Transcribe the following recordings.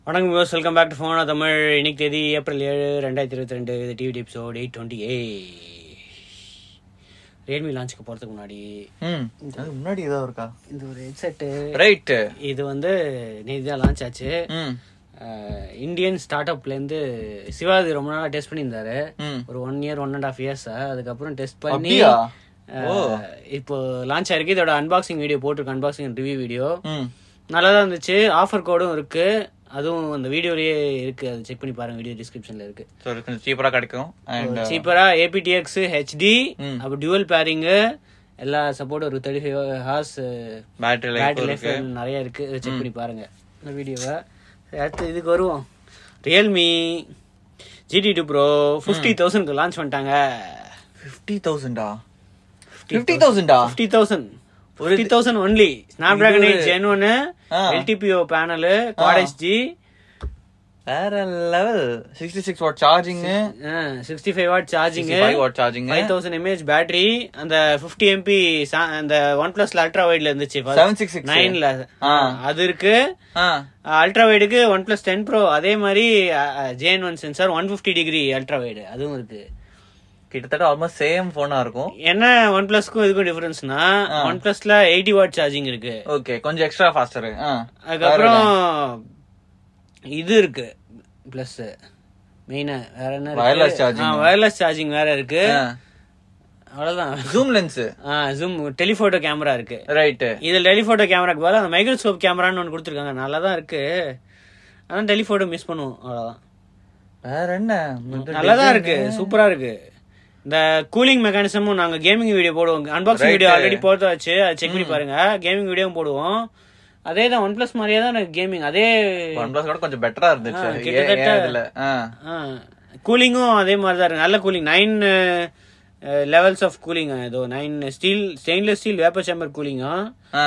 வணக்கம் views welcome back to ஃபோனா தமிழ் இன்னைக்கு தேதி ஏப்ரல் ஏழு ரெண்டாயிரத்தி இருபத்தி ரெண்டு இது டிவி எபிசோட் எயிட் டுவெண்ட்டி ஏ ரியல்மி லான்ச்சுக்கு போகிறதுக்கு முன்னாடி ம் அது முன்னாடி ஏதோ இருக்கா இந்த ஒரு ஹெட்செட்டு ரைட் இது வந்து நேற்று தான் லான்ச் ஆச்சு ம் இந்தியன் ஸ்டார்ட் அப்லேருந்து சிவாஜி ரொம்ப நாளாக டெஸ்ட் பண்ணியிருந்தாரு ம் ஒரு one year one and half இயர்ஸா அதுக்கப்புறம் டெஸ்ட் பண்ணி அப்படியா அஹ், இப்போ லான்ச் ஆயிருக்கு இதோட அன்பாக்சிங் வீடியோ போட்டிருக்கு அன்பாக்சிங் ரிவ்யூ வீடியோ ம் நல்லா தான் இருந்துச்சு ஆஃபர் கோடும் இருக்கு அதுவும் அந்த வீடியோலயே இருக்கு அது செக் பண்ணி பாருங்க வீடியோ டிஸ்கிரிப்ஷன்ல இருக்கு ஸோ கொஞ்சம் சீப்பராக கிடைக்கும் அண்ட் சீப்பரா ஏபிடிஎக்ஸ் ஹெச்டி ம். அப்போ டியூவல் பேரிங்கு எல்லா சப்போர்ட் ஒரு thirty five hours battery battery life life நிறைய இருக்கு செக் பண்ணி பாருங்க இந்த வீடியோவை அடுத்து இதுக்கு வருவோம் Realme GT two pro fifty தௌசண்ட்க்கு லான்ச் பண்ணிட்டாங்க ஃபிஃப்டி தௌசண்டா ஃபிஃப்டி தௌசண்டா fifty thousand fifty thousand only Snapdragon eight gen ஒன்னு ஆ. எல்டிபிஓ பேனலு குவாட் ஜி வேற level sixty six watt charging sixty five watt charging five watt charging five thousand mAh battery அந்த fifty MP அந்த one பிளஸ்ல ultra வைட்ல இருந்துச்சு seven six six நைன்ல அது இருக்கு ஆ அல்ட்ரா வைடுக்கு ஒன் பிளஸ் டென் ப்ரோ அதே மாதிரி JN one sensor one fifty degree ultra wide அதுவும் இருக்கு கிட்டத்தட்ட ஆல்மோஸ்ட் சேம் ஃபோனா இருக்கும் என்ன ஒன் பிளஸ்க்கும் இதுக்கும் டிஃபரன்ஸ்னா ஒன் பிளஸ்ல எயிட்டி வாட் சார்ஜிங் இருக்கு ஓகே கொஞ்சம் எக்ஸ்ட்ரா ஃபாஸ்டர் அதுக்கப்புறம் இது இருக்கு பிளஸ் மெயினா வேற என்ன Wireless charging. வயர்லெஸ் சார்ஜிங் வேற இருக்கு அவ்வளவுதான் zoom lens zoom telephoto camera இருக்கு ரைட் இதுல டெலிஃபோட்டோ கேமராக்கு பதிலா அந்த மைக்ரோஸ்கோப் கேமரான்னு ஒன்று கொடுத்துருக்காங்க நல்லா தான் இருக்கு ஆனா டெலிஃபோட்டோ மிஸ் பண்ணுவோம் அவ்வளவுதான் வேற என்ன நல்லா தான் இருக்கு சூப்பரா இருக்கு இந்த கூலிங் மெக்கானிசமும் நாங்க கேமிங் வீடியோ போடுவோம் அன்பாக்சிங் வீடியோ ஆல்ரெடி போட்டாச்சு அதை செக் பண்ணி பாருங்க கேமிங் வீடியோவும் போடுவோம் அதே தான் ஒன் பிளஸ் மாதிரியே தான் கேமிங் அதே ஒன் பிளஸ் கூட கொஞ்சம் பெட்டரா இருந்துச்சு ஆ, ஏன் கிட்டத்தட்ட- ஏன் இதுல ஆ கூலிங்கும் அதே மாதிரி தான் இருக்கு நல்ல cooling nine levels of cooling ஏதோ nine steel stainless steel vapour chamber கூலிங்கும்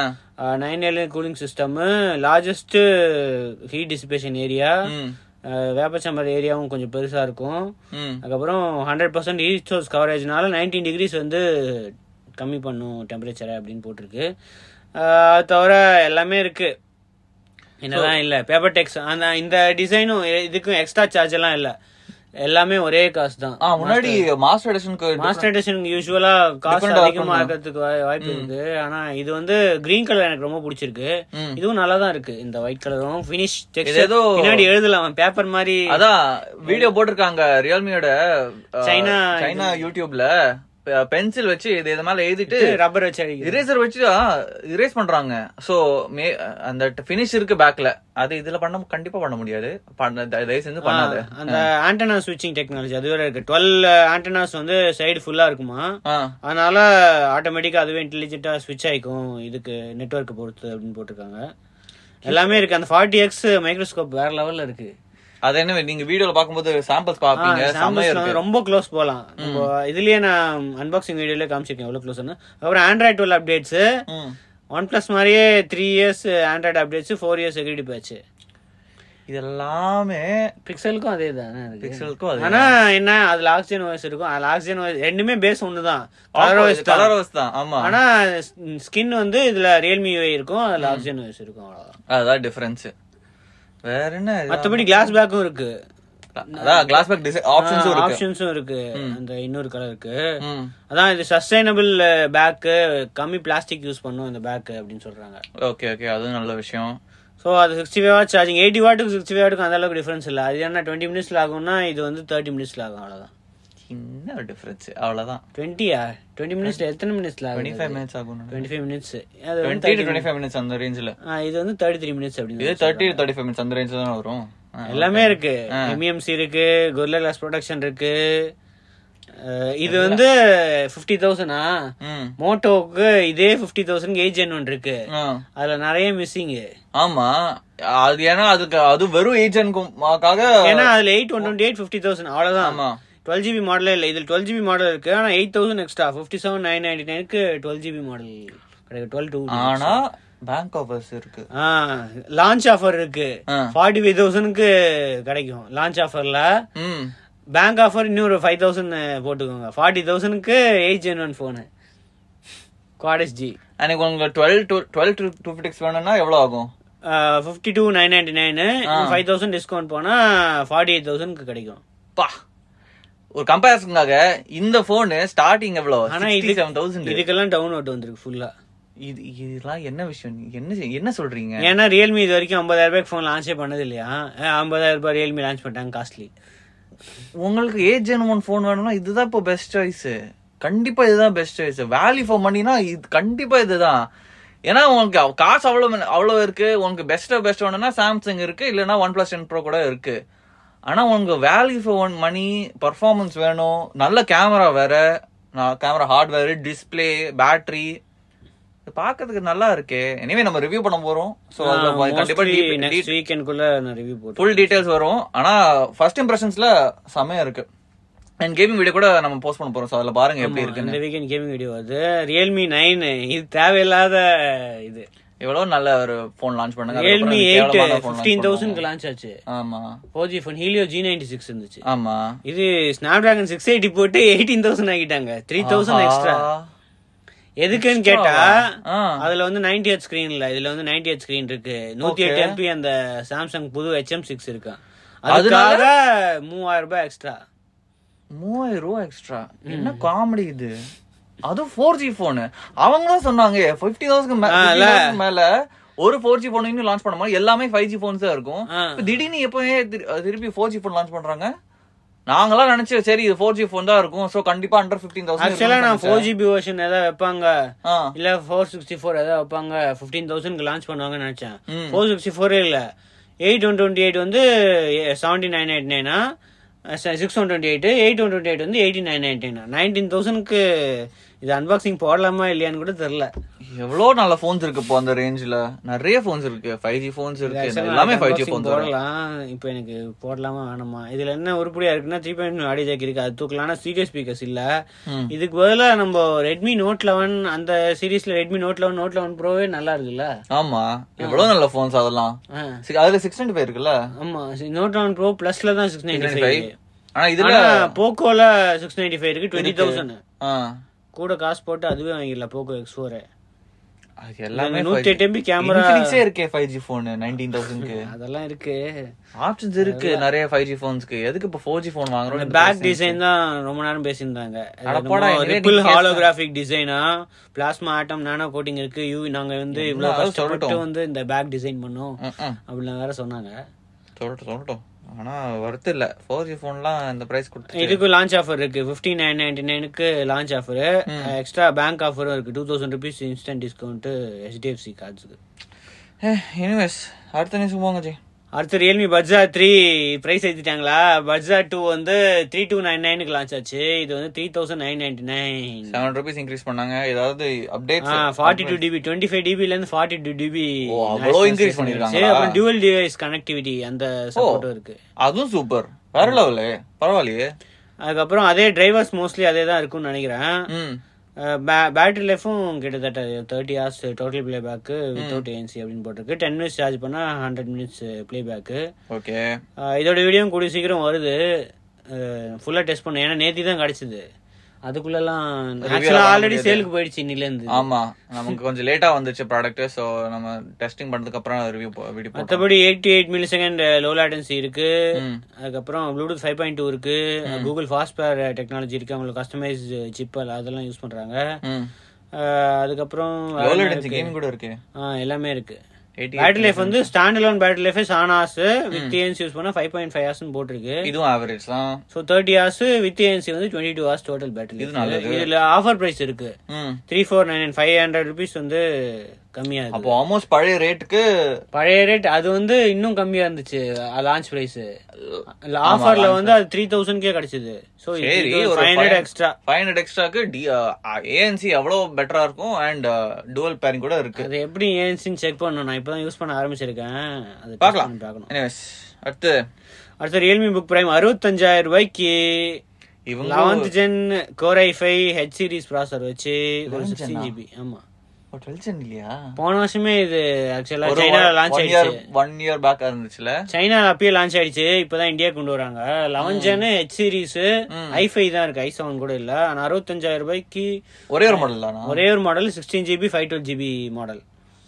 ஆ nine L cooling system largest heat dissipation area ம் வேப்பர் சேம்பர் ஏரியாவும் கொஞ்சம் பெருசா இருக்கும் ம் அதுக்கப்புறம் ஹண்ட்ரட் பர்சன்ட் ஹீட் சோர்ஸ் கவரேஜ்னால நைன்டீன் டிகிரிஸ் வந்து கம்மி பண்ணும் டெம்பரேச்சரை அப்படின்னு போட்டிருக்கு ஆஹ் அது தவிர எல்லாமே இருக்கு என்னதான் இல்ல பேப்பர் டெக்ஸ் அந்த இந்த டிசைனும் இதுக்கும் எக்ஸ்ட்ரா சார்ஜ் எல்லாம் இல்ல எல்லாமே ஒரே காசு தான் ஆ முன்னாடி மாஸ்டர் எடிஷனுக்கு மாஸ்டர் எடிஷன் யூஸ்வலா காசு Different ஆ அதிகமா இருக்கிறதுக்கு வாய்- வாய்ப்பு இருக்கு ஆனா இது வந்து கிரீன் கலர் எனக்கு ரொம்ப பிடிச்சிருக்கு ம். இதுவும் நல்லா தான் இருக்கு இந்த ஒயிட் கலரும் பினிஷ் இது ஏதோ- பின்னாடி எழுதலாம் பேப்பர் மாதிரி அதான் வீடியோ போட்டிருக்காங்க ரியல்மியோட சைனா சைனா யூடியூப்ல பென்சில் வச்சு இது இது மேல எழுதிட்டு ரப்பர் வச்சு அடிக்குது இரேசர் வச்சு இரேஸ் பண்றாங்க சோ மே அந்த ஃபினிஷ் இருக்கு பேக்ல அது இதுல பண்ண கண்டிப்பா பண்ண முடியாது பண்ண தயவு செஞ்சு பண்ணாது அந்த ஆண்டனா ஸ்விட்சிங் டெக்னாலஜி அது வேற இருக்கு டுவெல் ஆண்டனாஸ் வந்து சைடு ஃபுல்லா இருக்குமா ஆ அதனால ஆட்டோமேட்டிக்கா அதுவே இன்டெலிஜென்ட்டா ஸ்விட்ச் ஆயிக்கும் இதுக்கு நெட்வொர்க் பொறுத்து அப்படின்னு போட்டிருக்காங்க எல்லாமே இருக்கு அந்த ஃபார்ட்டி எக்ஸ் மைக்ரோஸ்கோப் வேற லெவல்ல இருக்கு அது என்ன நீங்க வீடியோல பாக்கும்போது சாம்பிள்ஸ் பாப்பீங்க செம்மையா சாம்பிள்ஸ் இருக்கு ரொம்ப க்ளோஸ் போலாம் நம்ம இதுலயே நான் அன்பாக்சிங் வீடியோல காமிச்சிருக்கேன் எவ்வளவு க்ளோஸ்னு அப்புறம் ஆண்ட்ராய்ட் டுவெல் அப்டேட்ஸ் ம். ஒன் பிளஸ் மாதிரியே three years Android updates four years security patch இது எல்லாமே பிக்சலுக்கும் அதே தானே இருக்கு பிக்சலுக்கும் அது ஆனா என்ன அதுல ஆக்சிஜன் வாய்ஸ் இருக்கும் அதுல ஆக்சிஜன் வாய்ஸ் ரெண்டுமே பேஸ் ஒண்ணுதான் கலர் வாய்ஸ் தான் கலர் ரோஸ் தான் ஆமா ஆனா ஸ்கின் வந்து இதுல ரியல்மி இருக்கும் அதுல ஆக்சிஜன் வாய்ஸ் இருக்கும் அவ்வளவுதான் அதான் டிஃபரன்ஸ் வேற என்ன இது? மத்தபடி கிளாஸ் பேக்கும் இருக்கு அதான் கிளாஸ் பேக் டிசைன் ஆப்ஷன்ஸும் இருக்கு ஆப்ஷன்ஸும் இருக்கு அந்த இன்னொரு கலருக்கு ம் அதான் இது சஸ்டைனபிள் பேக்கு கம்மி பிளாஸ்டிக் யூஸ் பண்ணும் இந்த பேக் அப்படின்னு சொல்றாங்க ஓகே ஓகே அதுவும் நல்ல விஷயம் ஸோ அது sixty five watt charging eighty வாட்டுக்கு சிக்ஸ்டி ஃபைவ் வாட்டுக்கு அந்த அளவுக்கு டிஃபரன்ஸ் இல்லை அது என்ன டுவெண்ட்டி மினிட்ஸ்ல ஆகும்னா இது வந்து தேர்ட்டி மினிட்ஸ்ல ஆகும் அவ்வளவுதான் என்ன ஒரு டிஃபரன்ஸ் அவ்வளவுதான் டுவெண்ட்டியா டுவெண்ட்டி மினிட்ஸ்ல எத்தனை மினிட்ஸ்ல ஆகும் டுவெண்ட்டி ஃபைவ் மினிட்ஸ் ஆகும் டுவெண்ட்டி ஃபைவ் மினிட்ஸ் அது வந்து twenty two twenty five minutes அந்த ரேஞ்சில் ஆ, இது வந்து தேர்ட்டி த்ரீ மினிட்ஸ் அப்படின்னு இது தேர்ட்டி தேர்ட்டி ஃபைவ் மினிட்ஸ் அந்த ரேஞ்சில் தான் வரும் ஆ. எல்லாமே இருக்கு எம்இஎம்சி இருக்கு கொரில்லா கிளாஸ் ப்ரொடக்ஷன் இருக்கு அஹ், இது வந்து ஃபிஃப்டி தௌசண்டா ம் மோட்டோவுக்கு இதே ஃபிஃப்டி தௌசண்ட் ஏஜ் ஒன்று இருக்கு ஆ. அதுல நிறைய மிஸ்ஸிங் ஆமா அது ஏன்னா அதுக்கு அது வெறும் ஏஜென்ட்காக ஏன்னா அதுல eight one twenty eight fifty thousand அவ்வளவுதான் ஆமா டுவெல் ஜிபி மாடலே இல்லை இதில் டுவெல் ஜிபி மாடல் இருக்கு ஆனா eight thousand extra fifty seven nine ninety நைனுக்கு டுவெல் ஜிபி மாடல் கிடைக்கும் டுவெல் டூ ஆனா பேங்க் ஆஃபர்ஸ் இருக்கு லான்ச் ஆஃபர் இருக்கு ஆ. ஃபார்ட்டி ஃபைவ் தௌசண்ட்க்கு கிடைக்கும் லான்ச் ஆஃபர்ல ம் பேங்க் ஆஃபர் இன்னொரு ஃபைவ் தௌசண்ட் போட்டுக்கோங்க ஃபார்ட்டி தௌசண்ட்க்கு எயிட் ஜென் ஒன் ஃபோனு குவாடஸ் ஜி அன்னைக்கு உங்களுக்கு twelve two twelve two two fifty six வேணும்னா எவ்வளவு ஆகும் fifty two nine ninety nine five thousand discount போனா ஃபார்ட்டி எயிட் தௌசண்ட்க்கு கிடைக்கும் பா ஒரு கம்பேரிசனுக்காக இந்த போன் ஸ்டார்டிங் எவ்வளவு ஆனா சிக்ஸ்டி இது செவன் தௌசண்ட் இதுக்கெல்லாம் டவுன்லோட் வந்திருக்கு ஃபுல்லா இது இதெல்லாம் என்ன விஷயம் நீ என்ன செய்- என்ன சொல்றீங்க ஏன்னா ரியல்மி இது வரைக்கும் ஐம்பதாயிரம் ரூபாய்க்கு ஃபோன் லான்ச்சே பண்ணது இல்லையா ஐம்பதாயிரம் ரூபாய் ரியல்மி லான்ச் பண்ணிட்டாங்க காஸ்ட்லி உங்களுக்கு ஏஜ் ஜென் ஒன் ஃபோன் வேணும்னா இதுதான் இப்போ பெஸ்ட் சாய்ஸ் கண்டிப்பா இதுதான் பெஸ்ட் சாய்ஸ் வேல்யூ ஃபார் மணினா இது கண்டிப்பா இதுதான் ஏன்னா உங்களுக்கு அவ- காசு அவ்வளவு அவ்வளவு இருக்கு உனக்கு பெஸ்ட் பெஸ்ட் வேணும்னா சாம்சங் இருக்கு இல்லைன்னா ஒன் பிளஸ் டென் ப்ரோ கூட இருக்கு ஆனா உனக்கு value for one money performance வேணும் நல்ல கேமரா வேற கேமரா ஹார்ட்வேர் டிஸ்பிளே பேட்டரி பார்க்கிறதுக்கு நல்லா இருக்கே எனிவே நம்ம ரிவ்யூ பண்ண போறோம் ஸோ கண்டிப்பா நெக்ஸ்ட் வீக்கெண்ட்குள்ள நான் ரிவ்யூ போட்டு ஃபுல் டீடைல்ஸ் வரும் ஆனா ஃபர்ஸ்ட் இம்ப்ரெஷன்ஸ்ல செமையா இருக்கு அண்ட் கேமிங் வீடியோ கூட நம்ம போஸ்ட் பண்ண போறோம் ஸோ அதுல பாருங்க எப்படி இருக்குன்னு இந்த வீக்கெண்ட் கேமிங் வீடியோ வருது ரியல்மி நைன் இது தேவையில்லாத இது எவ்வளவு நல்ல ஒரு போன் லான்ச் பண்ணுங்க ரியல்மி அதுக்கப்புறம் எயிட் கேவலமான phone launch ஃபிஃப்டீன் பண்ணுவாங்க. தௌசண்ட்க்கு லான்ச் ஆச்சு ஆமா four G phone Helio G ninety six இருந்துச்சு ஆமா இது ஸ்னாப் டிராகன் சிக்ஸ் எயிட்டி போட்டு எயிட்டீன் தௌசண்ட் ஆக்கிட்டாங்க த்ரீ தௌசண்ட் எக்ஸ்ட்ரா ஆஹா. எதுக்குன்னு கேட்டா ஆ. அதுல வந்து 98 ஹெச் ஸ்கிரீன் இல்ல இதுல வந்து 98 ஹெச் ஸ்கிரீன் இருக்கு நூத்தி எட்டு எம்பி அந்த சாம்சங் புது ஹெச்எம் சிக்ஸ் இருக்கு அதுக்காக மூவாயிரம் ரூபாய் எக்ஸ்ட்ரா மூவாயிரம் ரூபாய் எக்ஸ்ட்ரா என்ன காமெடி இது அதுவும் ஃபோர் ஜி போனு அவங்க தான் சொன்னாங்க ஃபிஃப்டி தௌசண்ட் மேல ஒரு ஃபோர் ஜி போன் இன்னும் லான்ச் பண்ண மாதிரி எல்லாமே ஃபைவ் ஜி போன்ஸ் தான் இருக்கும் ஆ. இப்ப திடீர்னு எப்பவே திரு- திருப்பி ஃபோர் ஜி போன் லான்ச் பண்றாங்க நாங்களாம் நினைச்சு சரி இது ஃபோர் ஜி போன் தான் இருக்கும் சோ கண்டிப்பா அண்டர் ஃபிஃப்டீன் ஆக்சுவலா நான் தௌசண்ட் ஃபோர் ஜிபி வெர்ஷன் ஏதாவது வைப்பாங்க ஆ இல்ல ஃபோர் சிக்ஸ்டி ஃபோர் ஏதாவது வைப்பாங்க ஃபிஃப்டீன் தௌசண்ட்க்கு லான்ச் பண்ணுவாங்கன்னு நினைச்சேன் ம். ஃபோர் சிக்ஸ்டி ஃபோரே இல்ல எயிட் ஒன் டுவெண்ட்டி எயிட் வந்து செவன்டி நைன் எயிட் நைனா six one twenty eight eight one twenty eight வந்து eighty nine ninety nine nineteen தௌசண்ட்க்கு இது அன்பாக்சிங் போடலாமா இல்லையான்னு கூட தெரியல எவ்வளவு நல்ல போன்ஸ் இருக்கு இப்போ அந்த ரேஞ்ச்ல நிறைய போன்ஸ் இருக்கு ஃபைவ் ஜி போன்ஸ் இருக்கு Actually, எல்லாமே ஃபைவ் ஜி unboxing போன்ஸ் போடலாம் இப்போ எனக்கு போடலாமா வேணாமா இதுல என்ன உருப்படியா இருக்குன்னா த்ரீ பாயிண்ட் ஆடி ஜாக் இருக்கு அது தூக்கலாம்னா சீரியஸ் ஸ்பீக்கர்ஸ் இல்ல ம். இதுக்கு பதிலா நம்ம ரெட்மி நோட் லெவன் அந்த சீரீஸ்ல Redmi Note eleven Note eleven ப்ரோவே நல்லா இருக்குல்ல ஆமா எவ்வளவு நல்ல போன்ஸ் அதெல்லாம் ஆ. சி- அதுல சிக்ஸ் டுவெண்ட்டி ஃபைவ் இருக்குல்ல ஆமா நோட் லெவன் ப்ரோ பிளஸ்ல தான் சிக்ஸ் நைன்டி 695. ஃபைவ் ஆனா இதுல போக்கோல சிக்ஸ் நைன்டி ஃபைவ் இருக்கு டுவெண்ட்டி தௌசண்ட் ஆ, கூட காசு போட்டு அதுவே வாங்கிடலாம் போக்கோ எக்ஸ் ஃபோர் அது எல்லாமே நூத்தி எட்டு எம்பி கேமரா இன்ஃபினிக்ஸே இருக்கே ஃபைவ் ஜி போன் நைன்டீன் தௌசண்ட்க்கு அதெல்லாம் இருக்கு ஆப்ஷன்ஸ் இருக்கு நிறைய ஃபைவ் ஜி போன்ஸ்க்கு எதுக்கு இப்ப ஃபோர் ஜி போன் அந்த வாங்குறோம் பேக் டிசைன் தான் ரொம்ப நேரம் பேசியிருந்தாங்க அட போடா, இதுவே ரிப்பிள் நீங்க ஹாலோகிராஃபிக் டிசைனா பிளாஸ்மா ஆட்டம் நானோ கோட்டிங் இருக்கு யூ நாங்க வந்து இவ்வளவு அது கஷ்டப்பட்டு சொல்லட்டும். வந்து இந்த பேக் டிசைன் பண்ணோம் ம், ம். அப்படின்னு வேற சொன்னாங்க சொல்லட்டும் சொல்லட்டும் ஆனா வருத்து இல்ல ஃபோர் ஜி போன்லாம் இந்த பிரைஸ் கொடுத்து இதுக்கு லான்ச் ஆஃபர் இருக்கு ஃபிஃப்டி நைன் நைன்டி நைனுக்கு லான்ச் ஆஃபர் எக்ஸ்ட்ரா பேங்க் ஆஃபரும் இருக்கு two thousand rupees instant discount HDFC கார்ட்ஸுக்கு எனிவேஸ் அடுத்த நியூஸ் போங்க ஜி அடுத்து ரியல்மி பட்ஜா த்ரீ பிரைஸ் ஏத்திட்டாங்களா பட்ஜா டூ வந்து த்ரீ டூ நைன் நைனுக்கு லான்ச் ஆச்சு இது வந்து three thousand nine ninety nine seven rupees increase பண்ணாங்க ஏதாவது updates forty two dB twenty five டிபில இருந்து ஃபார்ட்டி டூ டிபி ஓ, அவ்வளோ increase பண்ணிருக்காங்களா? அப்புறம் டியூவல் டிவைஸ் கனெக்டிவிட்டி அந்த சப்போர்ட்டும் இருக்கு அதுவும் சூப்பர் வேற லெவலு பரவாயில்லையே அதுக்கப்புறம் அதே டிரைவர்ஸ் மோஸ்ட்லி அதே தான் இருக்கும்னு நினைக்கிறேன் ம் பேட்டரி லைஃபும் கிட்டத்தட்ட thirty hours total playback without ANC அப்படின்னு போட்டிருக்கு டென் மினிட்ஸ் சார்ஜ் பண்ணா hundred minutes playback okay இதோட வீடியோ கூடிய சீக்கிரம் வருது ஃபுல்லா டெஸ்ட் பண்ணேன் ஏன்னா நேத்தி தான் கிடைச்சது அதுக்குள்ளலாம் ஆக்சுவலா ஆல்ரெடி சேலுக்கு போயிடுச்சு இன்னில இருந்து ஆமா நமக்கு கொஞ்சம் லேட்டா வந்துச்சு ப்ராடக்ட் சோ நம்ம டெஸ்டிங் பண்ணதுக்கு அப்புறம் ரிவ்யூ வீடியோ போட்டோம் மற்றபடி eighty eight millisecond low latency இருக்கு ம். அதுக்கப்புறம் ப்ளூடூத் ஃபைவ் பாயிண்ட் டூ இருக்கு கூகுள் ஃபாஸ்ட் பேர் டெக்னாலஜி இருக்கு அவங்களுக்கு கஸ்டமைஸ் சிப் அதெல்லாம் யூஸ் பண்றாங்க ம் அஹ் அதுக்கப்புறம் வேற லோ என்ன லேட்டன்சி இருக்கு? கேம் கூட இருக்கு ஆ, எல்லாமே இருக்கு எயிட்டி பேட்டரி லைஃப் வந்து stand alone battery life seven hours with ANC use பண்ணா ஃபைவ் பாயிண்ட் ஃபைவ் ஹவர்ஸ் போட்டிருக்கு இதுவும் ஆவரேஜ் தான் so thirty hours with ANC வந்து twenty two hours total battery இது நல்லது. இதுல ஆஃபர் பிரைஸ் இருக்கு ம் three four nine five hundred rupees வந்து கம்மியா இருக்கு அப்போ ஆல்மோஸ்ட் பழைய ரேட்டுக்கு பழைய ரேட் அது வந்து இன்னும் கம்மியா இருந்துச்சு லான்ச் பிரைஸ் ஆஃபர்ல வந்து அது த்ரீ தௌசண்ட்கே கிடைச்சது ஸோ சரி ஒரு five hundred extra five hundred எக்ஸ்ட்ராக்கு டி ஏஎன்சி அவ்வளோ பெட்டரா இருக்கும் அண்ட் டுவல் பேரிங் கூட இருக்கு அது எப்படி ஏன்சின்னு செக் பண்ணணும் நான் இப்பதான் யூஸ் பண்ண ஆரம்பிச்சிருக்கேன் அது test பார்க்கலாம். பண்ணி பார்க்கணும் எனிவேஸ் அடுத்து அடுத்து ரியல்மி புக் பிரைம் அறுபத்தஞ்சாயிரம் ரூபாய்க்கு இவங்க லெவன்த் ஜென் கோரை ஃபைவ் ஹெச் சீரிஸ் ப்ராசர் வச்சு ஒரு சிக்ஸ்டீன் ஜிபி ஆமா டுவெல் இல்லையா போன வருஷமே இது ஆக்சுவலா ஒரு சைனால லான்ச் ஒன் இயர் ஆயிடுச்சு ஒன் இயர் பேக் இருந்துச்சுல சைனா அப்பயே லான்ச் ஆயிடுச்சு இப்பதான் இந்தியா கொண்டு வராங்க eleven gen H series I five தான் இருக்கு ஐ செவன் கூட இல்ல ஆனா அறுபத்தஞ்சாயிரம் ரூபாய்க்கு ஒரே ஒரு மாடல் தானா ஒரே ஒரு model sixteen GB five twelve GB model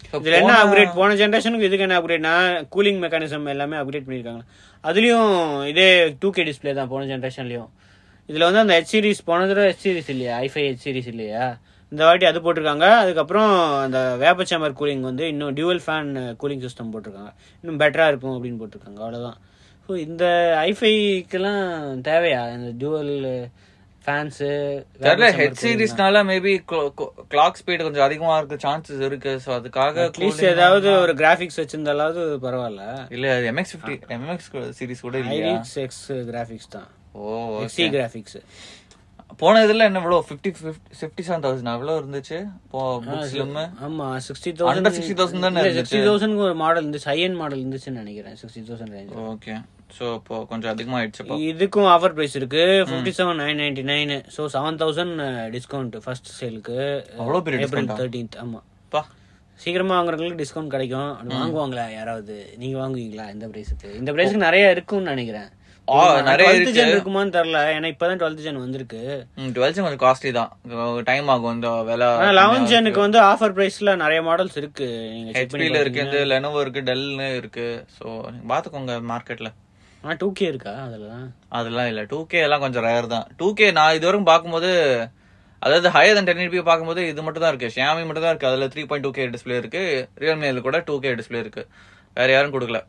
இதுல என்ன அப்கிரேட் போன ஜென்ரேஷனுக்கு இதுக்கு என்ன அப்கிரேட்னா கூலிங் மெக்கானிசம் எல்லாமே அப்கிரேட் பண்ணிருக்காங்க அதுலயும் இதே டூ கே டிஸ்பிளே தான் போன ஜென்ரேஷன்லயும் இதுல வந்து அந்த ஹெச் சீரிஸ் போன தடவை ஹெச் சீரிஸ் இல்லையா ஐஃபை ஹெச் சீரிஸ் இல்லையா இந்த வாட்டி அது போட்டிருக்காங்க அதுக்கப்புறம் அந்த வேப்ப சேம்பர் கூலிங் வந்து இன்னும் டியூவல் ஃபேன் கூலிங் சிஸ்டம் போட்டிருக்காங்க இன்னும் பெட்டரா இருக்கும் அப்படின்னு போட்டிருக்காங்க அவ்வளவுதான் ஸோ இந்த ஐஃபைக்கெல்லாம் தேவையா இந்த டியூவல் ஃபேன்ஸு தெரியல ஹெட் சீரிஸ்னால மேபி கிளாக் ஸ்பீடு கொஞ்சம் அதிகமா இருக்க சான்சஸ் இருக்கு சோ அதுக்காக அட்லீஸ்ட் ஏதாவது ஒரு கிராஃபிக்ஸ் வச்சிருந்தாலாவது பரவாயில்ல இல்ல எம்எக்ஸ் ஃபிஃப்டி எம்எக்ஸ் சீரிஸ் கூட இல்லையா ஐரிக்ஸ் எக்ஸ் கிராஃபிக்ஸ் தான் ஓ எக்ஸி கிராஃபிக்ஸ் போன இதுல என்ன இவ்வளவு ஃபிஃப்டி ஃபிஃப்டி செவன் தௌசண்ட் எவ்வளவு இருந்துச்சு இப்போ புக்ஸ்லுமே ஆமா சிக்ஸ்டி Under 60,000 தானே தௌசண்ட் சிக்ஸ்டி தௌசண்ட் ஒரு மாடல் இருந்துச்சு ஹையன் மாடல் இருந்துச்சுன்னு நினைக்கிறேன் sixty thousand range okay so இப்போ கொஞ்சம் அதிகமா ஆயிடுச்சு இப்போ இதுக்கும் ஆஃபர் பிரைஸ் இருக்கு fifty seven nine ninety nine so seven thousand discount first சேலுக்கு அவ்வளவு பெரிய ஏப்ரல் தேர்ட்டீன்த் ஆமா பா சீக்கிரமா வாங்குறவங்களுக்கு டிஸ்கவுண்ட் கிடைக்கும் அப்படி வாங்குவாங்களா யாராவது நீங்க வாங்குவீங்களா இந்த பிரைஸுக்கு இந்த பிரைஸுக்கு நிறைய இருக்கும்னு நினைக்கிறேன் ஆ, நிறைய டுவெல்த் ஜென் இருக்குமான்னு தெரியல ஏன்னா இப்பதான் டுவெல்த் ஜென் வந்திருக்கு டுவெல்த் கொஞ்சம் காஸ்ட்லி தான் டைம் ஆகும் இந்த விலை ஆனா லெவன்த் ஜெனுக்கு வந்து ஆஃபர் பிரைஸ்ல நிறைய மாடல்ஸ் இருக்கு நீங்க செக் பண்ணி ஹெச்பில இருக்கு இந்த லெனோவோ இருக்கு டெல்னு இருக்கு சோ நீங்க பாத்துக்கோங்க மார்க்கெட்ல ஆனா டூ கே இருக்கா அதெல்லாம் அதெல்லாம் இல்ல டூ கே எல்லாம் கொஞ்சம் ரேர் தான் டூ கே நான் இது வரைக்கும் பார்க்கும்போது அதாவது ஹையர் தன் டென் எயிட்டி பார்க்கும்போது இது மட்டும் தான் இருக்கு ஷியாமி மட்டும் தான் இருக்கு அதுல three point two K display இருக்கு ரியல்மில கூட டூ கே டிஸ்பிளே இருக்கு வேற யாரும் கொடுக்கல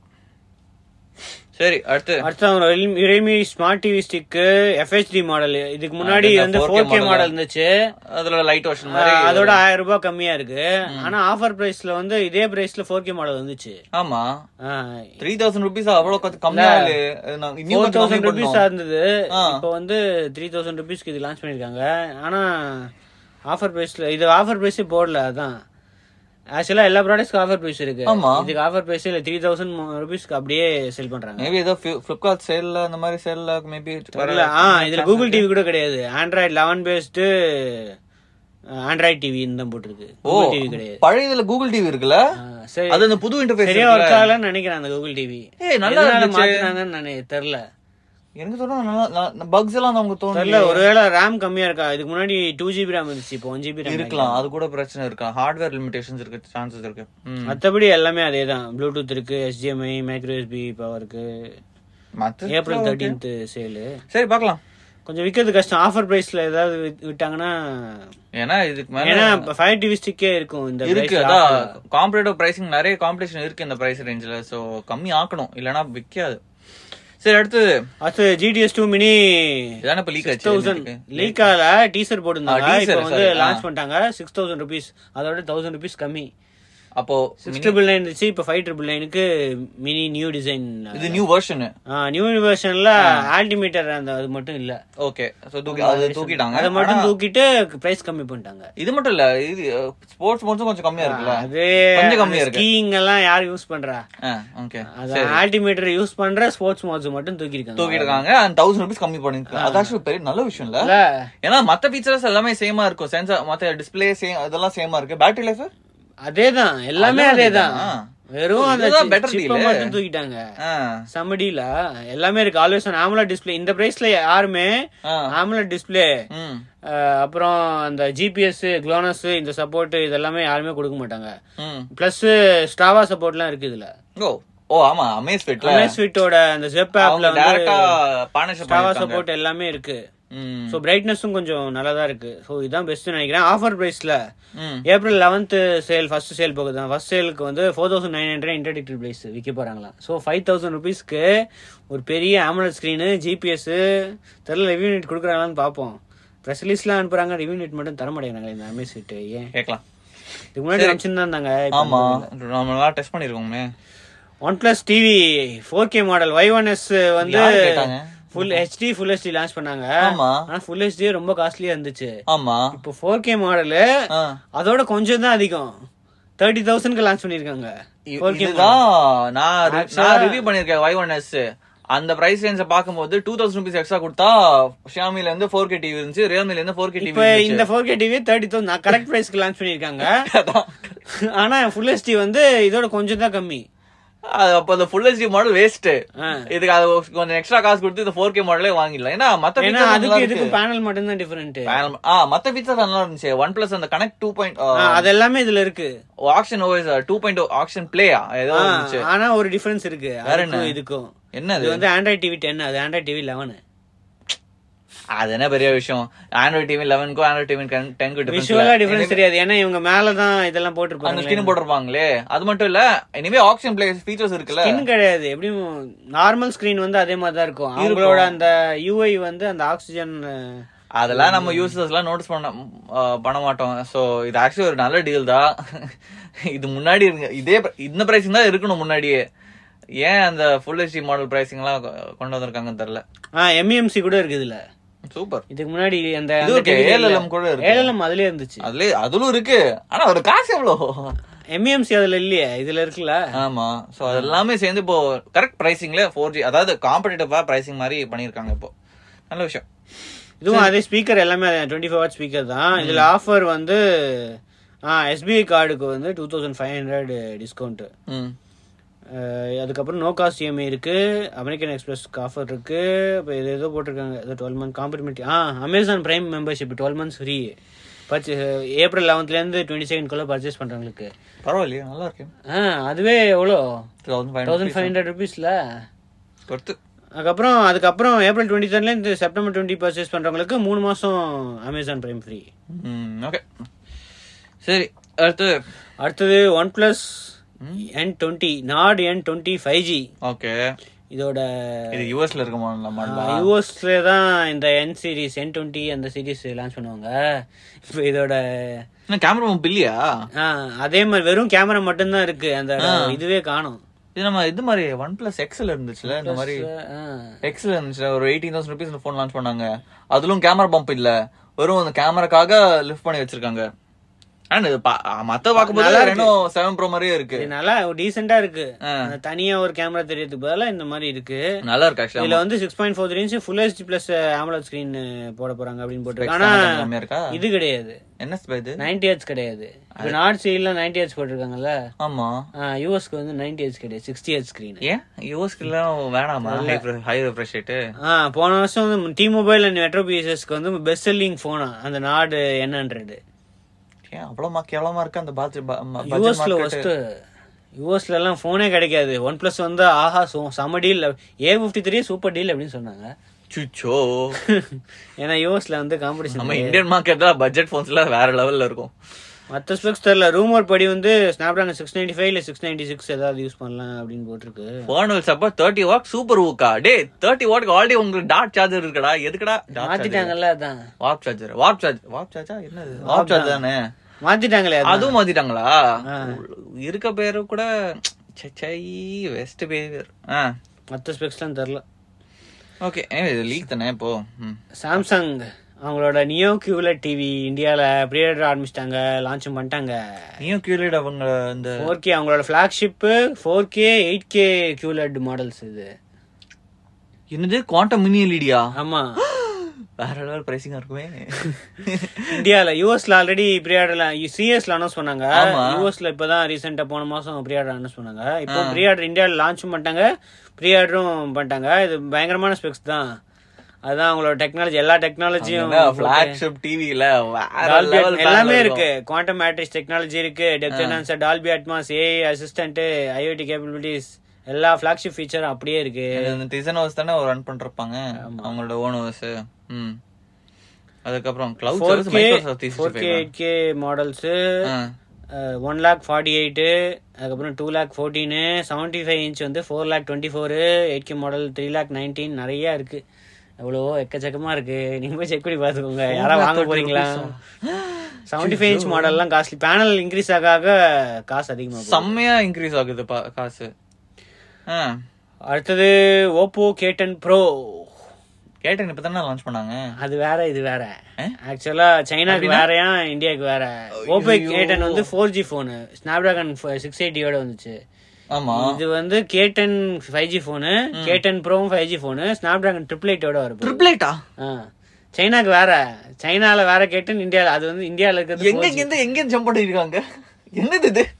சரி அடுத்து அடுத்து Realme smart TV stick FHD model இதுக்கு முன்னாடி என்ன வந்து 4K four K model model இருந்துச்சு அதுல லைட் வெர்ஷன் மாதிரி ஆஹ் அதோட ஆயிரம் ரூபாய் கம்மியா இருக்கு ஆனா ஆஃபர் பிரைஸ்ல வந்து இதே பிரைஸ்ல ஃபோர் கே மாடல் வந்துச்சு ஆமா த்ரீ தௌசண்ட் ருபீஸ் அவ்வளவு கொஞ்சம் கம்மியா இல்ல நான் இன்னும் ஃபோர் கொஞ்சம் கம்மி தௌசண்ட் ருபீஸ் பண்ணணும் இருந்தது ஆ. இப்போ வந்து த்ரீ தௌசண்ட் ருபீஸ்க்கு இது லான்ச் பண்ணிருக்காங்க ஆனா ஆஃபர் பிரைஸ்ல இது ஆஃபர் பிரைஸே போடல அதான் ஆக்சுவலா எல்லா ப்ராடக்ட்ஸ்க்கு ஆஃபர் பிரைஸ் இருக்கு ஆமா. இதுக்கு ஆஃபர் பிரைஸ் இல்ல த்ரீ தௌசண்ட் ருபீஸ்க்கு அப்படியே செல் பண்றாங்க மேபி ஏதோ பிளிப்கார்ட் சேல்ல அந்த மாதிரி சேல்ல மேபி தெரியல ஆ இதுல கூகுள் டிவி கூட கிடையாது Android eleven based Android TV தான் போட்டிருக்கு ஓ கூகுள் டிவி கிடையாது பழைய இதுல கூகுள் டிவி இருக்குல்ல ஆ, சரி அது அந்த புது இன்டர்ஃபேஸ் சரியா ஒர்க் ஆகலன்னு நினைக்கிறேன் அந்த கூகுள் டிவி ஏய், நல்லா இருந்துச்சு. மாத்தினாங்கன்னு நினை- தெரியல எனக்கு தோணும் பக்ஸ் எல்லாம் நமக்கு தோணும் தெரியல ஒருவேளை ரேம் கம்மியா இருக்கா இதுக்கு முன்னாடி டூ ஜிபி ரேம் இருந்துச்சு இப்போ ஒன் ஜிபி ரேம் இருக்கலாம் அது கூட பிரச்சனை இருக்கா ஹார்ட்வேர் லிமிடேஷன்ஸ் இருக்கு சான்சஸ் இருக்கு ம். மத்தபடி எல்லாமே அதே தான் ப்ளூடூத் இருக்கு எஸ்டிஎம்ஐ மைக்ரோ எஸ்பி பவர் இருக்கு மத்த ஏப்ரல் தேர்ட்டீன்த் சேலு சரி பார்க்கலாம் கொஞ்சம் விக்கிறது கஷ்டம் ஆஃபர் பிரைஸ்ல ஏதாவது வித்- விட்டாங்கன்னா ஏன்னா இதுக்கு மேல ஏன்னா ஃபைவ் டிவி ஸ்டிக்கே இருக்கும் இந்த இருக்கு price ல அதான் offer. காம்படேட்டிவ் பிரைசிங் நிறைய காம்படிஷன் இருக்கு இந்த பிரைஸ் ரேஞ்சில சோ கம்மி ஆக்கணும் இல்லனா விக்காது சரி அடுத்து அடுத்து ஜிடிஎஸ் டூ மினி இதான இப்ப லீக் ஆச்சு தௌசண்ட் லீக் ஆகல டீசர் போட்டிருந்தாங்க ஆ, teaser, இப்போ வந்து sorry. ஆ. லான்ச் பண்ணிட்டாங்க சிக்ஸ் தௌசண்ட் ருபீஸ் அதோட தௌசண்ட் ருபீஸ் கம்மி அப்போ சிக்ஸ் ட்ரிபிள் நைன் இருந்துச்சு இப்போ ஃபைவ் ட்ரிபிள் நைனுக்கு மினி நியூ டிசைன் இது நியூ வெர்ஷன் நியூ வெர்ஷன்ல ஆல்டிமீட்டர் அந்த அது மட்டும் இல்ல ஓகே சோ தூக்கி அது தூக்கிட்டாங்க அதை மட்டும் ஆனா, தூக்கிட்டு பிரைஸ் கம்மி பண்ணிட்டாங்க இது மட்டும் இல்ல இது ஸ்போர்ட்ஸ் மோட்ஸும் கொஞ்சம் கம்மியா இருக்குல்ல அது கொஞ்சம் கம்மியா இருக்கு. ஸ்கீயிங் எல்லாம் யார் யூஸ் பண்றா ஓகே அது ஆல்டிமீட்டர் யூஸ் பண்ற ஸ்போர்ட்ஸ் மோட்ஸ் மட்டும் தூக்கிருக்காங்க தூக்கிட்டாங்க அண்ட் தௌசண்ட் ருபீஸ் கம்மி பண்ணிருக்காங்க அது ஆக்சுவலி பெரிய நல்ல விஷயம் இல்ல இல்ல ஏன்னா மத்த ஃபீச்சர்ஸ் எல்லாமே சேமா இருக்கும் சென்சார் மத்த டிஸ்ப்ளே சேம் அதெல்லாம் சேமா இருக்கு பேட்டரி லைஃப் அதேதான் எல்லாமே அதெல்லாம் அதேதான் அதேதான். வெறும் அந்த இதுதான் better சிப்பை deal. மட்டும் தூக்கிட்டாங்க சமடியில எல்லாமே இருக்கு ஆல்வேஸ் ஆமுலா டிஸ்ப்ளே இந்த பிரைஸ்ல யாருமே ஆமுலா டிஸ்ப்ளே ம் அப்புறம் அந்த ஜிபிஎஸ் குளோனஸ் இந்த சப்போர்ட் இதெல்லாமே யாருமே கொடுக்க மாட்டாங்க ம் பிளஸ் ஸ்டாவா சப்போர்ட்லாம் இருக்கு இதுல ஓ ஓ ஆமா அமேஸ் ஃபிட்ல அமேஸ்விட்டோட அந்த ஜெப் அவங்க ஆப்ல வந்து டைரக்டா பார்ட்னர்ஷிப் ஸ்டாவா பண்ணிருக்காங்க சப்போர்ட் எல்லாமே இருக்கு ம் ஸோ பிரைட்னஸும் கொஞ்சம் நல்லதா இருக்கு ஸோ இதான் பெஸ்ட் நினைக்கிறேன் ஆஃபர் பிரைஸ்ல ம் April eleventh sale first sale போகுது ஃபர்ஸ்ட் சேலுக்கு வந்து four thousand nine hundred introductory price விற்க போறாங்களாம் ஸோ ஃபைவ் தௌசண்ட் ருபீஸ்க்கு ஒரு பெரிய ஆம்புலன்ஸ் ஸ்க்ரீனு ஜிபிஎஸ் தெரியல ரிவ்யூ நெட் கொடுக்குறாங்களான்னு பார்ப்போம் ப்ரெஸ் ரிலீஸ்லாம் அனுப்புறாங்க ரிவ்யூ நெட் மட்டும் தர மாட்டேங்கிறாங்க இந்த அமேஸ் சீட் ஏன் கேக்கலாம் இதுக்கு முன்னாடி அமைச்சுன்னு இருந்தாங்க ஆமா நம்ம நல்லா டெஸ்ட் பண்ணிருக்கோமே one plus TV four K model Y one S வந்து யாரு கேட்டாங்க? Full HD full HD launch பண்ணாங்க ஆமா ஆனா ஃபுல் ஹெச்டி ரொம்ப காஸ்ட்லியா இருந்துச்சு ஆமா இப்போ ஃபோர் கே மாடலு ஆ. அதோட கொஞ்சம் தான் அதிகம் தேர்ட்டி தௌசண்ட்க்கு லான்ச் பண்ணிருக்காங்க இ- 4K இதுதான் நான் ரி- Actually- நான் ரிவ்யூ பண்ணிருக்கேன் ஒய் ஒன் எஸ் அந்த பிரைஸ் ரேஞ்ச பாக்கும்போது டூ தௌசண்ட் ருபீஸ் எக்ஸ்ட்ரா கொடுத்தா ஷியாமில இருந்து ஃபோர் கே டிவி இருந்துச்சு ரியல்மில இருந்து ஃபோர் கே இப்ப டிவி இந்த four K TV thirty thousand correct பிரைஸ்க்கு லான்ச் பண்ணிருக்காங்க ஆனா ஃபுல் ஹெச்டி வந்து இதோட கொஞ்சம் தான் கம்மி அது அப்ப அந்த ஃபுல் ஹெச்டி மாடல் வேஸ்ட் ஆ. இதுக்கு அது கொஞ்சம் எக்ஸ்ட்ரா காசு கொடுத்து இந்த ஃபோர் கே மாடலே வாங்கிடலாம் ஏன்னா மத்த ஏன்னா features அதுக்கு நல்லா இதுக்கு இருக்கு. பேனல் மட்டும்தான் டிஃபரெண்ட் Panel- ஆ மத்த ஃபீச்சர் நல்லா இருந்துச்சு ஒன் பிளஸ் அந்த கனெக்ட் டூ பாயிண்ட் அது எல்லாமே இதுல இருக்கு action OS two point action பிளேயா ஏதோ ஆ, இருந்துச்சு ஆனா ஒரு டிஃபரன்ஸ் இருக்கு வேற அதுக்கும் என்ன? இதுக்கும் என்னது இது வந்து ஆண்ட்ராய்ட் டிவி டென் அது ஆண்ட்ராய்ட் டிவி லெவன் அது என்ன பெரிய விஷயம் ஆண்ட்ராய்ட் டிவி லெவனுக்கும் ஆண்ட்ராய்ட் டிவி டென்க்கு விஷுவலா டிஃபரன்ஸ் தெரியாது ஏன்னா இவங்க மேலதான் இதெல்லாம் அந்த போட்டிருப்பாங்க ஸ்கின் போட்டிருப்பாங்களே அது மட்டும் இல்ல இனிமே ஆக்ஷன் பிளே ஃபீச்சர்ஸ் இருக்குல்ல ஸ்கின் கிடையாது எப்படியும் நார்மல் ஸ்கிரீன் வந்து அதே மாதிரி தான் இருக்கும் அவங்களோட அந்த யூஐ வந்து அந்த ஆக்சிஜன் அதெல்லாம் நம்ம யூசர்ஸ் எல்லாம் நோட்டீஸ் பண்ண ஆ, பண்ண மாட்டோம் சோ இது ஆக்சுவலி ஒரு நல்ல டீல் தான் இது முன்னாடி இருங்க இதே pr- இந்த பிரைசிங் தான் இருக்கணும் முன்னாடியே ஏன் அந்த ஃபுல் ஹெச்டி மாடல் பிரைசிங் எல்லாம் கொ- கொண்டு வந்திருக்காங்கன்னு தெரியல ஆ எம்இஎம்சி கூட இருக்குது இதுல சூப்பர் இதுக்கு முன்னாடி அந்த இது இருக்கு, ALLM கூட இருக்கு. ஏஎல்எம் அதுலயே இருந்துச்சு அதுல அதுலும் இருக்கு ஆனா ஒரு காசு எவ்வளவு எம்இஎம்சி அதுல இல்லையே இதுல இருக்குல்ல ஆமா சோ அது எல்லாமே சேர்ந்து இப்போ கரெக்ட் பிரைசிங்ல ஃபோர் ஜி அதாவது காம்படிட்டிவா பிரைசிங் மாதிரி பண்ணிருக்காங்க இப்போ நல்ல விஷயம் இதுவும் அதே ஸ்பீக்கர் எல்லாமே டுவெண்ட்டி ஃபோர் வாட் ஸ்பீக்கர் தான் இதுல ஆஃபர் வந்து ஆ எஸ்பிஐ கார்டுக்கு வந்து two thousand five hundred discount ம் அதுக்கப்புறம் நோ காஸ்ட் இஎம்ஐ இருக்கு அமெரிக்கன் எக்ஸ்பிரஸ்க்கு ஆஃபர் இருக்கு இப்போ இது ஏதோ போட்டிருக்காங்க ஏதோ டுவெல் மந்த் காம்ப்ளிமெண்ட் ஆ Amazon prime membership twelve months free purchase April லெவன்த்லேருந்து டுவெண்ட்டி செகண்ட்குள்ளே பர்ச்சேஸ் பண்ணுறவங்களுக்கு பரவாயில்லையே நல்லா இருக்கு ஆ அதுவே எவ்வளோ thousand five thousand five hundred ருபீஸில் கொடுத்து அதுக்கப்புறம் அதுக்கப்புறம் ஏப்ரல் டுவெண்ட்டி தேர்ட்லேருந்து செப்டம்பர் டுவெண்ட்டி பர்ச்சேஸ் பண்ணுறவங்களுக்கு மூணு மாதம் அமேசான் பிரைம் ஃப்ரீ ம் ஓகே சரி அடுத்து அடுத்தது one plus N twenty not N twenty five G okay இதோட இது யூஎஸ்ல இருக்க மாடல் மாடலா யூஎஸ்ல தான் இந்த என் சீரிஸ் என் டுவெண்ட்டி அந்த சீரிஸ் லான்ச் பண்ணுவாங்க இப்போ இதோட என்ன கேமரா பில்லியா ஆ, அதே மாதிரி வெறும் கேமரா மட்டும்தான் இருக்கு அந்த இதுவே காணும் இது நம்ம இது மாதிரி ஒன் பிளஸ் எக்ஸ்ல இருந்துச்சுல இந்த மாதிரி ஆ. எக்ஸ்ல இருந்துச்சுல ஒரு eighteen thousand rupees phone launch பண்ணாங்க அதுலும் கேமரா பம்ப் இல்ல வெறும் அந்த கேமராக்காக லிஃப்ட் பண்ணி வச்சிருக்காங்க அண்ட் இது பா- மத்த பாக்கும்போது ரெனோ செவன் ப்ரோ மாதிரியே இருக்கு இது நல்லா டீசெண்டா இருக்கு ஆ. அந்த தனியா ஒரு கேமரா தெரியறதுக்கு பதிலா இந்த மாதிரி இருக்கு நல்லா இருக்கு ஆக்சுவலா இதுல வந்து six point four inch full HD plus AMOLED screen போட போறாங்க அப்படின்னு போட்டிருக்கு ஆனா கம்மியா இருக்கா இது கிடையாது என்ன ஸ்பை இது நைன்டி ஹெச் கிடையாது இப்போ நார்த் சைட்ல நைன்டி ஹெச் போட்டிருக்காங்கல்ல ஆமா யூஎஸ்க்கு வந்து நைன்டி ஹெச் கிடையாது சிக்ஸ்டி ஹெச் ஸ்கிரீன் ஏன் யூஎஸ்க்கு எல்லாம் வேணாமா ஹை ரெஃப்ரெஷ் ரேட்டு ஆ போன வருஷம் வந்து டி மொபைல் அண்ட் மெட்ரோ பிஎஸ்எஸ்க்கு வந்து பெஸ்ட் செல்லிங் போனா அந்த நாடு என் ஹண்ட்ரட் ஏன் அவ்வளவு கேவலமா இருக்கு அந்த பாத்து யூஎஸ்ல ஃபர்ஸ்ட் யூஎஸ்ல எல்லாம் போனே கிடைக்காது ஒன் பிளஸ் வந்து ஆஹா சு- செம deal A fifty three super deal அப்படின்னு சொன்னாங்க சுச்சோ ஏன்னா யூஎஸ்ல வந்து காம்படிஷன் நம்ம இந்தியன் மார்க்கெட்ல பட்ஜெட் போன்ஸ்ல வேற லெவல்ல இருக்கும் மற்ற ஸ்பெக்ஸ் தெரியல ரூமர் படி வந்து ஸ்னாப்டிராகன் சிக்ஸ் நைன்டி ஃபைவ் இல்லை சிக்ஸ் நைன்டி சிக்ஸ் ஏதாவது யூஸ் பண்ணலாம் அப்படின்னு போட்டிருக்கு phone support thirty watt super ஊக்கா டே தேர்ட்டி வாட்க்கு ஆல்ரெடி உங்களுக்கு டாட் சார்ஜர் இருக்குடா எதுக்குடா மாத்திட்டாங்கல்ல அதான் warp charger warp charge warp சார்ஜா என்னது வாப் சார்ஜ் தானே மாத்திட்டாங்களே அதான். அதுவும் மாத்திட்டாங்களா இருக்க பேரு கூட சை வெஸ்ட் பிஹேவியர் ஆ மற்ற ஸ்பெக்ஸ்லாம் தெரில ஓகே இது லீக் தானே இப்போ ம். சாம்சங் அவங்களோட நியோ கியூலட் டிவி இந்தியாவில் ப்ரீஆர்டர் ஆரம்பிச்சிட்டாங்க லான்ச்சும் பண்ணிட்டாங்க நீயும் கியூலேட் அவங்க இந்த ஃபோர் கே அவங்களோட flagship four K eight K QLED models இது என்னது குவாண்டம் மினி எல்இடியா ஆமா வேற லெவல் பிரைசிங்கா இருக்குமே இந்தியாவில் யூஎஸ்ல ஆல்ரெடி ப்ரீஆர்டர்ல சிஎஸ்ல அனௌன்ஸ் பண்ணாங்க ஆமா. யூஎஸ்ல இப்பதான் ரீசெண்டா போன மாசம் ப்ரீஆர்டர் அனௌன்ஸ் பண்ணாங்க இப்போ ப்ரீஆர்டர் இந்தியாவில் லான்ச்சும் பண்ணிட்டாங்க ப்ரீஆர்டரும் பண்ணிட்டாங்க இது பயங்கரமான ஸ்பெக்ஸ் தான் அதுதான் அவங்களோட டெக்னாலஜி எல்லா டெக்னாலஜியும் பிளாக்ஷிப் டிவில வேற Dolby லெவல் Atmos எல்லாமே இருக்கு குவாண்டம் மேட்ரிக்ஸ் டெக்னாலஜி இருக்கு depth enhancer Dolby Atmos AI assistant IoT capabilities எல்லா ஃபிளாக்ஷிப் ஃபீச்சரும் அப்படியே இருக்கு டிசைன் ஹவுஸ் தானே ரன் பண்ணிருப்பாங்க அவங்களோட ஓன் ஹவுஸ் ம் அதுக்கப்புறம் cloud for service K Microsoft three four K eight K models one lakh forty eight அதுக்கப்புறம் two lakh fourteen seventy five inch வந்து four lakh twenty four eight K model three lakh nineteen நிறைய இருக்கு எவ்வளவோ எக்கச்சக்கமா இருக்கு நீங்க போய் செக் பண்ணி பாத்துக்கோங்க யாரா வாங்க போறீங்களா செவன்ட்டி ஃபைவ் இன்ச் மாடல்லாம் காஸ்ட்லி பேனல் இன்க்ரீஸ் ஆக ஆக காசு அதிகமாகும் செம்மையா இன்க்ரீஸ் ஆகுது பா- காசு ஆ அடுத்தது ஓப்போ கேட்டன் ப்ரோ கேட்டேன் இப்ப தானே லான்ச் பண்ணாங்க அது வேற இது வேற ஆ? ஆக்சுவலா சைனாக்கு வேறயா இந்தியாவுக்கு வேற ஓப்போ கேட்டன் வந்து four G phone Snapdragon six எயிட்டியோட வந்துச்சு ஆமா இது வந்து கேட்டன் ஃபைவ் ஜி போனு கேட்டன் ப்ரோவும் five G phone Snapdragon triple எயிட்டோட வரும் ட்ரிப்ளேட்டா சைனாக்கு வேற சைனால வேற கேட்டன் இந்தியால அது வந்து இந்தியால இருக்கிறது எங்க இருந்து எங்க ஜம்ப் பண்ணிருக்காங்க என்னது இது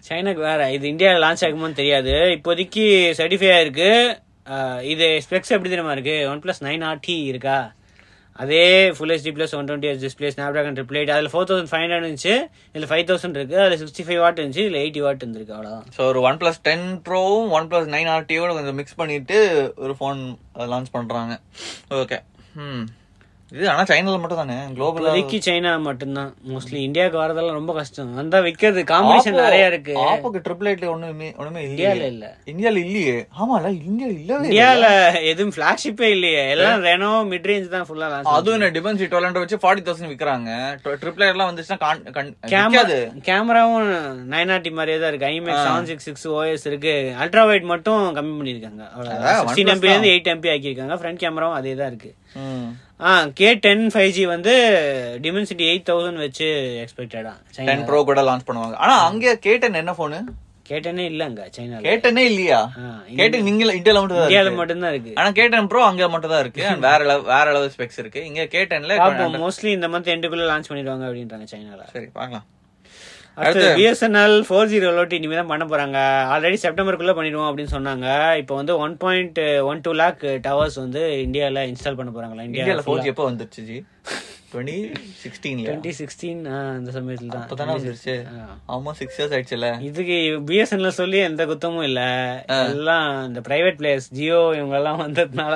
சைனாக்கு வேற இது இந்தியாவில் லான்ச் ஆகுமோன்னு தெரியாது இப்போதைக்கு சர்டிஃபை ஆயிருக்கு அஹ், இது ஸ்பெக்ஸ் எப்படி தெரியுமா இருக்கு ஒன் பிளஸ் நைன் ஆர்டி இருக்கா அதே full HD plus one twenty H display Snapdragon triple eight அதில் ஃபோர் தௌசண்ட் ஃபைவ் ஹண்ட்ரட் இருந்துச்சு இதில் ஃபைவ் தௌசண்ட் இருக்கு அதில் சிக்ஸ்டி ஃபைவ் வாட் இருந்துச்சு இதில் எயிட்டி வாட் இருந்திருக்கு அவ்வளோதான் ஸோ ஒரு ஒன் பிளஸ் டென் ப்ரோவும் ஒன் பிளஸ் நைன் ஆர்டியோட கொஞ்சம் மிக்ஸ் பண்ணிட்டு ஒரு ஃபோன் லான்ச் பண்றாங்க ஓகே ம் இது ஆனா சைனால மட்டும் தானே குளோபல் இப்போதைக்கு சைனா மட்டும்தான் மோஸ்ட்லி இந்தியாவுக்கு வரதெல்லாம் ரொம்ப கஷ்டம் வந்தா விற்கிறது காம்படிஷன் நிறைய இருக்கு ஆப்போக்கு ட்ரிபிள் எயிட்ல ஒண்ணுமே ஒண்ணுமே இந்தியால இல்லையே இல்ல இந்தியால இல்லையே ஆமால இந்தியால இல்லவே இல்ல. இந்தியால எதுவும் ஃபிளாக்ஷிப்பே இல்லையே எல்லாம் ரெனோ மிட் ரேஞ்ச் தான் ஃபுல்லா லான்ச் அதுவும் என்ன டிபென்சி டுவெல் ஹண்ட்ரட் வச்சு ஃபார்ட்டி தௌசண்ட் விக்கிறாங்க ட்ரிபிள் எயிட்லாம் வந்துச்சுன்னா கான்- கண்- கேமரா விக்காது கேமராவும் நைன் ஆர்டி மாதிரியே தான் இருக்கு IMX seven six six OS இருக்கு அல்ட்ரா வைட் மட்டும் கம்மி பண்ணிருக்காங்க அதான், சிக்ஸ்டீன் OnePlus எம்பி இருந்து எயிட் எம்பி ஆக்கியிருக்காங்க ஃப்ரண்ட் கேமராவும் அதே தான் இருக்கு ம். ஆ கே டென் ஃபைவ் ஜி வந்து டிமென்சிட்டி எயிட் தௌசண்ட் வச்சு எக்ஸ்பெக்டடா சைனா டென் ப்ரோ கூட லான்ச் பண்ணுவாங்க ஆனா அங்க கேட்டன் என்ன போனு கேட்டனே இல்லங்க சைனால கேட்டனே இல்லையா ஆ, கேட்டன் நீங்க இந்தியால மட்டும் தான் இந்தியால இருக்கு. மட்டும்தான் இருக்கு ஆனா கேட்டன் ப்ரோ அங்க மட்டும் தான் இருக்கு and வேற அளவு வேற அளவு ஸ்பெக்ஸ் இருக்கு இங்க கேட்டன்ல பாப்போம் மோஸ்ட்லி இந்த மந்த் எண்டுக்குள்ள லான்ச் பண்ணிடுவாங்க அப்படின்றாங்க சைனால சரி பார்க்கலாம் அடுத்து பிஎஸ்என்எல் ஃபோர் ஜி ரோலோட் இனிமே தான் பண்ண போறாங்க ஆல்ரெடி செப்டம்பருக்குள்ள பண்ணிடுவோம் அப்படின்னு சொன்னாங்க இப்போ வந்து one point one two lakh towers வந்து இந்தியால இன்ஸ்டால் பண்ண போறாங்களா இந்தியால இந்தியால ஃபோர் ஜி எப்போ வந்துருச்சு ஜி டுவெண்ட்டி சிக்ஸ்டீன்ல டுவெண்ட்டி சிக்ஸ்டீன் அந்த சமயத்துல தான் அப்பதானே வந்துருச்சு ஆமா சிக்ஸ் இயர்ஸ் ஆயிடுச்சுல இதுக்கு பிஎஸ்என்எல் சொல்லி எந்த குத்தமும் இல்ல எல்லாம் இந்த பிரைவேட் பிளேயர்ஸ் ஜியோ இவங்க எல்லாம் வந்ததுனால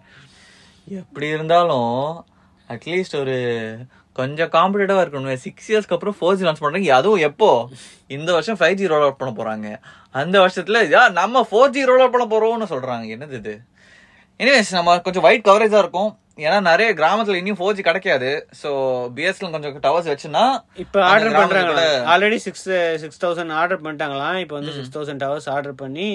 எப்படி இருந்தாலும் அட்லீஸ்ட் ஒரு கொஞ்சம் காம்படிட்டிவா இருக்கணும் சிக்ஸ் இயர்ஸ்க்கு அப்புறம் ஃபோர் ஜி லான்ச் பண்றாங்க அதுவும் எப்போ இந்த வருஷம் ஃபைவ் ஜி ரோல் அவுட் பண்ண போறாங்க அந்த வருஷத்துல யா, நம்ம ஃபோர் ஜி ரோல் அவுட் பண்ண போறோம்னு சொல்றாங்க என்னது இது எனிவேஸ் நம்ம கொஞ்சம் ஒயிட் கவரேஜா இருக்கும் ஏன்னா நிறைய கிராமத்துல இன்னும் ஃபோர் ஜி கிடைக்காது ஸோ பிஎஸ்எல் கொஞ்சம் டவர்ஸ் வச்சுன்னா இப்ப ஆர்டர் அந்த பண்றாங்களா கிராமத்துல- already six six thousand order பண்ணிட்டாங்களாம் இப்போ வந்து சிக்ஸ் தௌசண்ட் டவர்ஸ் ஆர்டர் பண்ணி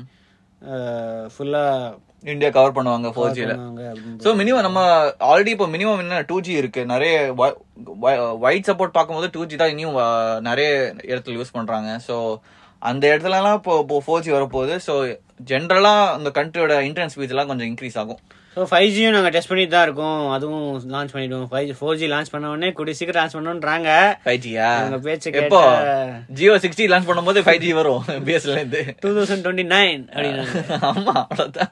ஃபுல்லா இந்தியா கவர் பண்ணுவாங்க ஃபோர் ஜில ஸோ மினிமம் நம்ம ஆல்ரெடி இப்போ மினிமம் என்ன டூ ஜி இருக்கு நிறைய ஒயிட் சப்போர்ட் பார்க்கும்போது டூ ஜி தான் இன்னும் அஹ், நிறைய இடத்துல யூஸ் பண்றாங்க ஸோ அந்த இடத்துலலாம் இப்போ இப்போ ஃபோர் ஜி வரப்போகுது ஸோ ஜென்ரலா அந்த கண்ட்ரியோட இன்டர்நெட் ஸ்பீட் எல்லாம் கொஞ்சம் இன்க்ரீஸ் ஆகும் ஸோ ஃபைவ் ஜியும் நாங்கள் டெஸ்ட் பண்ணிட்டு தான் இருக்கோம் அதுவும் லான்ச் பண்ணிடுவோம் ஃபைவ் ஃபோர் ஜி லான்ச் பண்ண உடனே கூடிய சீக்கிரம் லான்ச் பண்ணணுன்றாங்க ஃபைவ் ஜியா உங்க பேச்சை எப்போ கேட்டா- ஜியோ சிக்ஸ்டி லான்ச் பண்ணும்போது ஃபைவ் ஜி வரும் பிஎஸ்எல்ல இருந்து டூ தௌசண்ட் டுவெண்ட்டி நைன் அப்படின்னு ஆமா அவ்வளவுதான்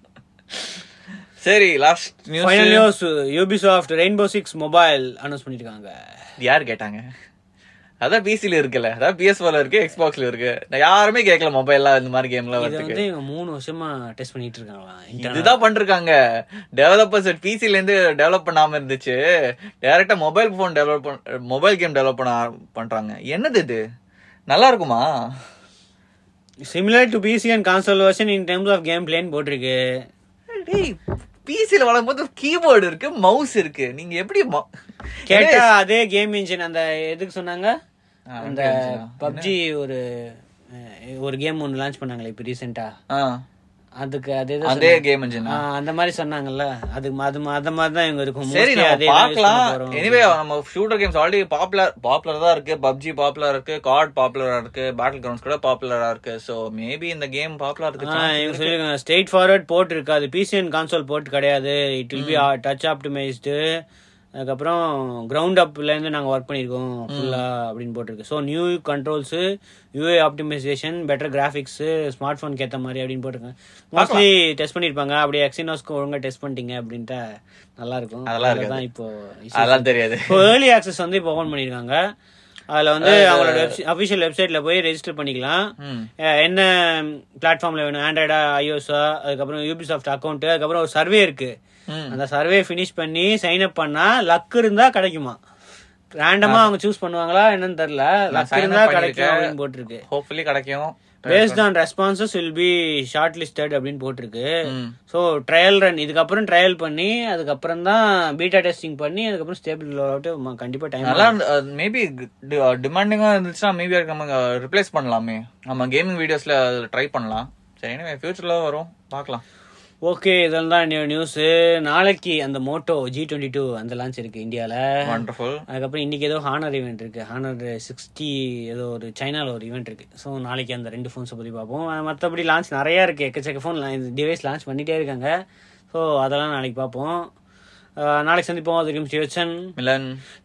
சரி last final news news Ubisoft Rainbow six mobile announce பண்ணிருக்காங்க யார் கேட்டாங்க அதான் பிசில இருக்குல்ல அதான் பிஎஸ் போல இருக்கு எக்ஸ்பாக்ஸ்ல இருக்கு நான் யாருமே கேட்கல மொபைல்லாம் இந்த மாதிரி கேம்ல இதை வரதுக்கு வந்து இவங்க மூணு வருஷமா டெஸ்ட் பண்ணிட்டு இருக்காங்களாம் internal. இதுதான் பண்ணிருக்காங்க டெவலப்பர்ஸ் பிசில இருந்து டெவலப் பண்ணாம இருந்துச்சு டைரக்டா mobile phone develop mobile game develop பண்ண பண்றாங்க என்னது இது நல்லா இருக்குமா similar to PC and console version in terms of gameplay போட்டிருக்கு டேய் பிசில வளரும்போது கீபோர்டு இருக்கு மவுஸ் இருக்கு நீங்க எப்படி ம- கேட்டா அதே கேம் இன்ஜின் அந்த எதுக்கு சொன்னாங்க ஆ, அந்த என்ன engine ஆ? பப்ஜி ஒரு அஹ், ஒரு கேம் ஒன்று லான்ச் பண்ணாங்களே இப்போ ரீசெண்டா ஆ, அதுக்கு அதே தான் அதே கேம் இன்ஜின் ஆ, அந்த மாதிரி சொன்னாங்கல்ல அது அது அந்த மாதிரி தான் இவங்க இருக்கும் சரி Mostly நம்ம அதே தான் use பார்க்கலாம் பண்ண போறோம். எனிவே நம்ம shooter games already popular popular தான் இருக்கு பப்ஜி பாப்புலரா இருக்கு கார்ட் பாப்புலரா இருக்கு பேட்டில் கிரவுண்ட்ஸ் கூட பாப்புலரா இருக்கு சோ மேபி இந்த கேம் பாப்புலரா ஆ, இருக்கு இவங்க சொல்லிருக்காங்க ஸ்ட்ரெயிட் ஃபார்வர்ட் போர்ட் இருக்காது பிசி அண்ட் கான்சோல் போர்ட் கிடையாது it will be touch optimised அதுக்கப்புறம் கிரவுண்ட் அப்ல இருந்து நாங்க ஒர்க் பண்ணிருக்கோம் ஃபுல்லா அப்படின்னு போட்டிருக்கு so new controls UA optimisation better graphics smart ஃபோனுக்கு ஏத்த மாதிரி அப்படின்னு போட்டிருக்காங்க மோஸ்ட்லி டெஸ்ட் பண்ணிருப்பாங்க அப்படியே எக்ஸினோஸ்க்கு ஒழுங்கா டெஸ்ட் பண்ணிட்டீங்க அப்படின்ட்டு நல்லா இருக்கும் அதெல்லாம் இருக்காது. தான் இப்போ அதெல்லாம் தெரியாது இப்போ ஏர்லி ஆக்சஸ் வந்து இப்போ ஓபன் பண்ணிருக்காங்க அதுல வந்து அவங்களோட அபிஷியல் வெப்சைட்ல போய் ரெஜிஸ்டர் பண்ணிக்கலாம் ம். அஹ் என்ன பிளாட்ஃபார்ம்ல வேணும் ஆண்ட்ராய்டா ஐஓஎஸா அதுக்கப்புறம் யூபிசாஃப்ட் அக்கௌண்ட் அதுக்கப்புறம் ஒரு சர்வே இருக்கு ம். அந்த சர்வே ஃபினிஷ் பண்ணி சைன் அப் பண்ணா லக் இருந்தா கிடைக்குமா ரேண்டமா அவங்க சூஸ் பண்ணுவாங்களா என்னன்னு தெரியல லக் sign up இருந்தா கிடைக்கும் பண்ணிருக்கேன். அப்படின்னு போட்டிருக்கு ஹோப்ஃபுல்லி கிடைக்கும் based on responses will be short listed அப்படின்னு போட்டிருக்கு ம். ஸோ ட்ரையல் ரன் இதுக்கப்புறம் ட்ரையல் பண்ணி அதுக்கப்புறம் தான் பீட்டா டெஸ்டிங் பண்ணி அதுக்கப்புறம் ஸ்டேபிள் அவுட் கண்டிப்பா டைம் நல்லா மேபி டிமாண்டிங்கா இருந்துச்சுன்னா மேபி நம்ம ரிப்ளேஸ் பண்ணலாமே நம்ம கேமிங் வீடியோஸ்ல ட்ரை பண்ணலாம் சரி எனவே ஃபியூச்சர்ல வரும் பார்க்கலாம் ஓகே இதெல்லாம் தான் நியூஸ் நாளைக்கு அந்த மோட்டோ ஜி டுவெண்ட்டி டூ அந்த லான்ச் இருக்கு இந்தியால வண்டர்ஃபுல் அதுக்கப்புறம் இன்னைக்கு ஏதோ ஹானர் ஈவெண்ட் இருக்கு ஹானர் சிக்ஸ்டி ஏதோ ஒரு சைனால ஒரு ஈவெண்ட் இருக்கு ஸோ நாளைக்கு அந்த ரெண்டு ஃபோன்ஸை பத்தி பார்ப்போம் மற்றபடி லான்ச் நிறைய இருக்கு எக்கச்சக்க ஃபோன் டிவைஸ் லான்ச் பண்ணிட்டே இருக்காங்க ஸோ அதெல்லாம் நாளைக்கு பார்ப்போம் அஹ் நாளைக்கு சந்திப்போம் அதுக்கும் சிவச்சன் மிலன்